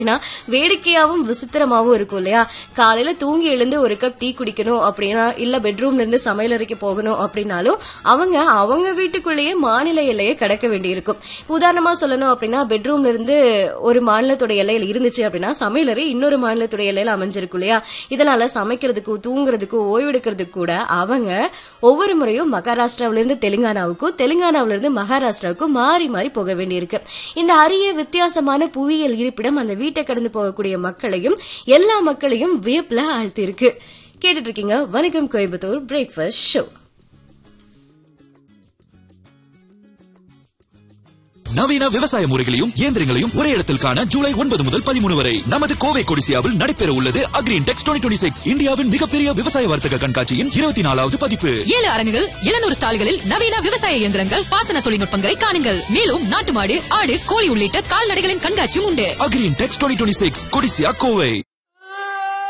ஏன்னா வேடிக்கையாவும் விசித்திரமாவும் இருக்கும் இல்லையா காலையில தூங்கி எழுந்து ஒரு கப் டீ குடிக்கணும் அப்படின்னா இல்ல பெட்ரூம்ல இருந்து சமையலறைக்கு போகணும் அப்படின்னாலும் அவங்க அவங்க வீட்டுக்குள்ளேயே மாநில எல்லையை கடக்க வேண்டியிருக்கும் இப்ப உதாரணமா சொல்லணும் அப்படின்னா பெட்ரூம்ல இருந்து ஒரு மாநிலத்தோட எல்லையில் இருந்துச்சு அப்படின்னா சமையலறை இன்னொரு மாநிலத்தோட எல்லையில அமைஞ்சிருக்கும் இல்லையா இதனால சமைக்கிறதுக்கும் தூங்குறதுக்கும் ஓய்வெடுக்கிறதுக்கு கூட அவங்க ஒவ்வொரு முறையும் மகாராஷ்டிராவில இருந்து தெலுங்கானாவுக்கும் தெலுங்கானாவில இருந்து மகாராஷ்டிராவுக்கும் மாறி மாறி போக வேண்டியிருக்கு இந்த அரிய வித்தியாசமான புவியியல் இருப்பிடம் அந்த வீட்டை கடந்து போகக்கூடிய மக்களையும் எல்லா மக்களையும் வியப்புல ஆழ்த்தியிருக்கு கேட்டுட்டு இருக்கீங்க வணக்கம் கோயம்புத்தூர் பிரேக்ஃபாஸ்ட் ஷோ நவீன விவசாய முறைகளையும் இயந்திரங்களையும் ஒரே இடத்தில் காண ஜூலை ஒன்பது முதல் பதிமூணு வரை நமது கோவை கொடிசியாவில் நடைபெற உள்ளது அக்ரீன் டெக்ஸ் டுவெண்ட்டி சிக்ஸ் இந்தியாவின் மிகப்பெரிய விவசாய வர்த்தக கண்காட்சியின் இருபத்தி நாலாவது பதிப்பு ஏழு அரங்குகள் எழுநூறு ஸ்டால்களில் நவீன விவசாய இயந்திரங்கள் பாசன தொழில்நுட்பங்களை காணுங்கள் மேலும் நாட்டு மாடு ஆடு கோழி உள்ளிட்ட கால்நடைகளின் கண்காட்சியும் உண்டு Agri Intex twenty six Codissia Kovai